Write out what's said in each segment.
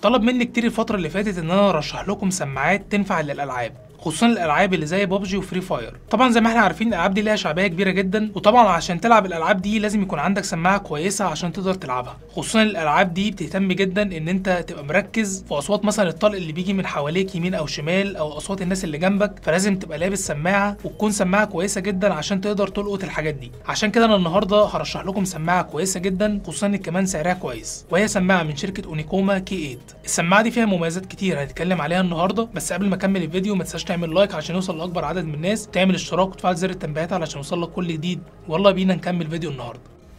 طلب مني كتير الفتره اللي فاتت ان انا ارشح لكم سماعات تنفع للالعاب خصوصا الالعاب اللي زي بابجي وفري فاير طبعا زي ما احنا عارفين الالعاب دي ليها شعبيه كبيره جدا وطبعا عشان تلعب الالعاب دي لازم يكون عندك سماعه كويسه عشان تقدر تلعبها خصوصا الالعاب دي بتهتم جدا ان انت تبقى مركز في اصوات مثلا الطلق اللي بيجي من حواليك يمين او شمال او اصوات الناس اللي جنبك فلازم تبقى لابس سماعه وتكون سماعه كويسه جدا عشان تقدر تلقط الحاجات دي عشان كده انا النهارده هرشح لكم سماعه كويسه جدا خصوصا ان كمان سعرها كويس وهي سماعه من شركه اونيكوما كي 8 السماعه دي فيها مميزات كتير هنتكلم عليها النهارده بس قبل ما اكمل الفيديو ما تنساش تعمل لايك عشان يوصل لاكبر عدد من الناس تعمل اشتراك وتفعل زر التنبيهات علشان يوصل لك كل جديد والله بينا نكمل فيديو النهارده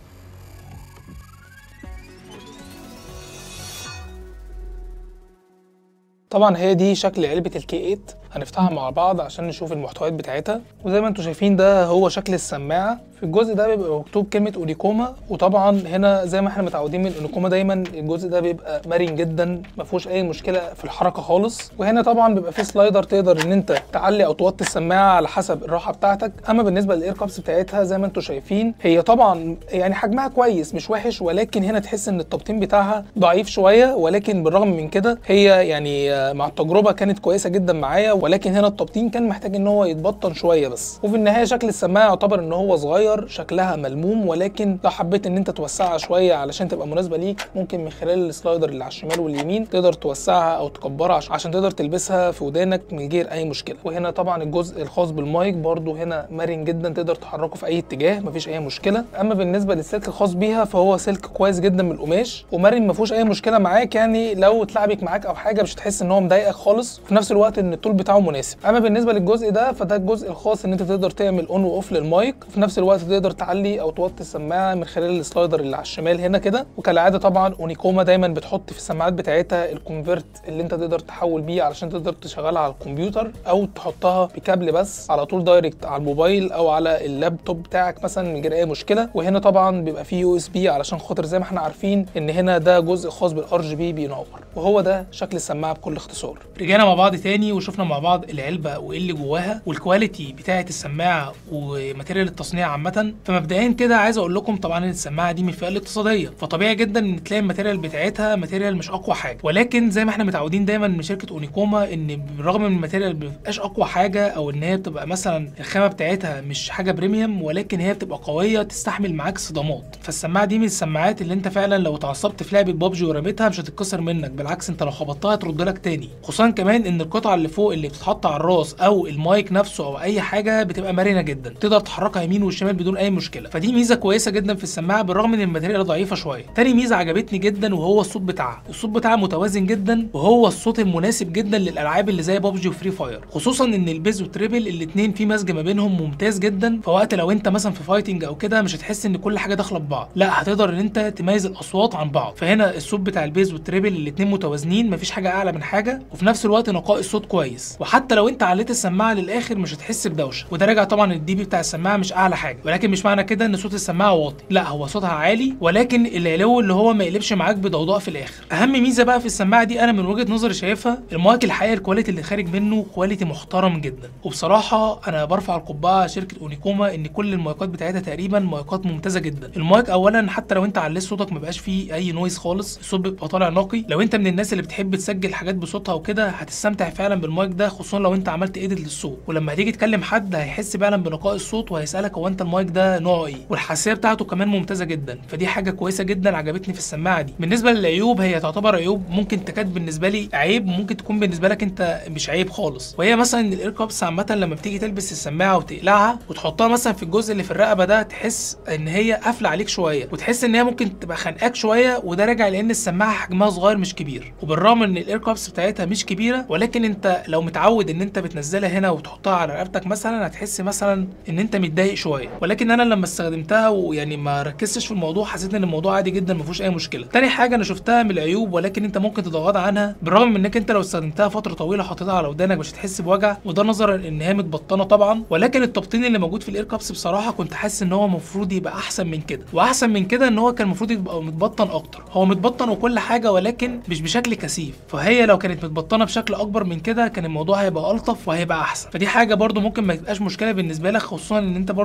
طبعا هي دي شكل علبة الكي 8 هنفتحها مع بعض عشان نشوف المحتويات بتاعتها وزي ما انتم شايفين ده هو شكل السماعة في الجزء ده بيبقى مكتوب كلمة اونيكوما وطبعا هنا زي ما احنا متعودين من اونيكوما دايما الجزء ده بيبقى مرن جدا ما فيهوش اي مشكلة في الحركة خالص وهنا طبعا بيبقى فيه سلايدر تقدر ان انت تعلي او توطي السماعة على حسب الراحة بتاعتك اما بالنسبة للاير كابس بتاعتها زي ما انتم شايفين هي طبعا يعني حجمها كويس مش وحش ولكن هنا تحس ان التبطين بتاعها ضعيف شوية ولكن بالرغم من كده هي يعني مع التجربة كانت كويسة جدا معايا ولكن هنا التبطين كان محتاج ان هو يتبطن شويه بس وفي النهايه شكل السماعه يعتبر ان هو صغير شكلها ملموم ولكن لو حبيت ان انت توسعها شويه علشان تبقى مناسبه ليك ممكن من خلال السلايدر اللي على الشمال واليمين تقدر توسعها او تكبرها عشان تقدر تلبسها في ودانك من غير اي مشكله وهنا طبعا الجزء الخاص بالمايك برده هنا مرن جدا تقدر تحركه في اي اتجاه مفيش اي مشكله اما بالنسبه للسلك الخاص بيها فهو سلك كويس جدا من القماش ومرن ما فيهوش اي مشكله معاك يعني لو اتلعبك معاك او حاجه مش هتحس ان هو مضايقك خالص وفي نفس الوقت ان الطول بتاعه مناسب اما بالنسبه للجزء ده فده الجزء الخاص ان انت تقدر تعمل اون واوف للمايك وفي نفس الوقت تقدر تعلي او توطي السماعه من خلال السلايدر اللي على الشمال هنا كده وكالعاده طبعا اونيكوما دايما بتحط في السماعات بتاعتها الكونفرت اللي انت تقدر تحول بيه علشان تقدر تشغلها على الكمبيوتر او تحطها بكابل بس على طول دايركت على الموبايل او على اللابتوب بتاعك مثلا من غير اي مشكله وهنا طبعا بيبقى فيه يو اس بي علشان خاطر زي ما احنا عارفين ان هنا ده جزء خاص بالار جي بي بينور وهو ده شكل السماعه بكل اختصار رجعنا مع بعض تاني وشفنا مع بعض العلبه وايه اللي جواها والكواليتي بتاعه السماعه وماتيريال التصنيع عامه فمبدئيا كده عايز اقول لكم طبعا ان السماعه دي من الفئه الاقتصاديه فطبيعي جدا ان تلاقي الماتيريال بتاعتها ماتيريال مش اقوى حاجه ولكن زي ما احنا متعودين دايما من شركه اونيكوما ان بالرغم من الماتيريال ما بتبقاش اقوى حاجه او ان هي بتبقى مثلا الخامه بتاعتها مش حاجه بريميوم ولكن هي بتبقى قويه تستحمل معاك صدمات فالسماعه دي من السماعات اللي انت فعلا لو اتعصبت في لعبه بابجي ورميتها مش هتتكسر منك بالعكس انت لو خبطتها هترد لك تاني خصوصا كمان ان القطعه اللي فوق اللي بتتحط على الراس او المايك نفسه او اي حاجه بتبقى مرنه جدا تقدر تحركها يمين والشمال بدون اي مشكله فدي ميزه كويسه جدا في السماعه بالرغم من الماتيريال ضعيفه شويه تاني ميزه عجبتني جدا وهو الصوت بتاعها الصوت بتاعها متوازن جدا وهو الصوت المناسب جدا للالعاب اللي زي بابجي وفري فاير خصوصا ان البيز والتريبل الاثنين في مزج ما بينهم ممتاز جدا فوقت لو انت مثلا في فايتنج او كده مش هتحس ان كل حاجه داخله ببعض لا هتقدر ان انت تميز الاصوات عن بعض فهنا الصوت بتاع البيز والتريبل الاثنين متوازنين مفيش حاجه اعلى من حاجه وفي نفس الوقت نقاء الصوت كويس وحتى لو انت عليت السماعه للاخر مش هتحس بدوشه وده راجع طبعا الدي بي بتاع السماعه مش اعلى حاجه ولكن مش معنى كده ان صوت السماعه واطي لا هو صوتها عالي ولكن العلو اللي هو ما يقلبش معاك بضوضاء في الاخر اهم ميزه بقى في السماعه دي انا من وجهه نظري شايفها المايك الحقيقي الكواليتي اللي خارج منه كواليتي محترم جدا وبصراحه انا برفع القبعه على شركه اونيكوما ان كل المايكات بتاعتها تقريبا مايكات ممتازه جدا المايك اولا حتى لو انت عليت صوتك ما بقاش فيه اي نويز خالص الصوت بيبقى طالع نقي لو انت من الناس اللي بتحب تسجل حاجات بصوتها وكده هتستمتع فعلا بالمايك ده خصوصا لو انت عملت ايديت للصوت ولما هتيجي تكلم حد هيحس فعلا بنقاء الصوت وهيسالك هو انت المايك ده نوعه ايه والحساسيه بتاعته كمان ممتازه جدا فدي حاجه كويسه جدا عجبتني في السماعه دي بالنسبه للعيوب هي تعتبر عيوب ممكن تكاد بالنسبه لي عيب وممكن تكون بالنسبه لك انت مش عيب خالص وهي مثلا ان الاير كابس عامه لما بتيجي تلبس السماعه وتقلعها وتحطها مثلا في الجزء اللي في الرقبه ده تحس ان هي قافله عليك شويه وتحس ان هي ممكن تبقى خانقاك شويه وده راجع لان السماعه حجمها صغير مش كبير وبالرغم ان الاير كابس بتاعتها مش كبيره ولكن انت لو متعود ان انت بتنزلها هنا وتحطها على رقبتك مثلا هتحس مثلا ان انت متضايق شويه ولكن انا لما استخدمتها ويعني ما ركزتش في الموضوع حسيت ان الموضوع عادي جدا ما فيهوش اي مشكله تاني حاجه انا شفتها من العيوب ولكن انت ممكن تتغاضى عنها بالرغم من انك انت لو استخدمتها فتره طويله حطيتها على ودانك مش هتحس بوجع وده نظرا ان هي متبطنه طبعا ولكن التبطين اللي موجود في الاير كابس بصراحه كنت حاسس ان هو المفروض يبقى احسن من كده واحسن من كده ان هو كان المفروض يبقى متبطن اكتر هو متبطن وكل حاجه ولكن مش بشكل كثيف فهي لو كانت متبطنه بشكل اكبر من كده كان الموضوع هيبقى الطف وهيبقى احسن فدي حاجه برده ممكن ما تبقاش مشكله بالنسبه لك خصوصا ان انت برده زي ما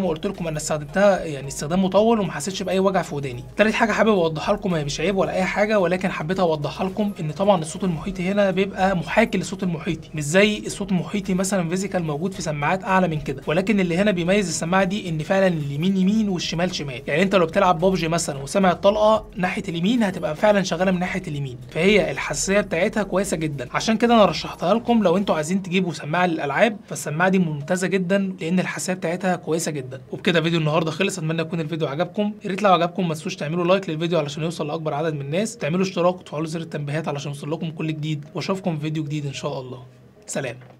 ما قلت لكم انا استخدمتها يعني استخدام مطول وما حسيتش باي وجع في وداني تالت حاجه حابب اوضحها لكم هي مش عيب ولا اي حاجه ولكن حبيت اوضحها لكم ان طبعا الصوت المحيطي هنا بيبقى محاكي للصوت المحيطي مش زي الصوت المحيطي مثلا فيزيكال موجود في سماعات اعلى من كده ولكن اللي هنا بيميز السماعه دي ان فعلا اليمين يمين والشمال شمال يعني انت لو بتلعب بابجي مثلا وسامع الطلقه ناحيه اليمين هتبقى فعلا شغاله من ناحيه اليمين فهي الحساسيه بتاعتها كويسه جدا عشان كده انا رشحتها لكم لو انتوا عايزين تجيبوا سماعه للالعاب فالسماعه دي ممتازه جدا لان الحساسيه بتاعتها كويسه جدا وبكده فيديو النهارده خلص اتمنى يكون الفيديو عجبكم يا ريت لو عجبكم ما تنسوش تعملوا لايك للفيديو علشان يوصل لاكبر عدد من الناس تعملوا اشتراك وتفعلوا زر التنبيهات علشان يوصل لكم كل جديد واشوفكم في فيديو جديد ان شاء الله سلام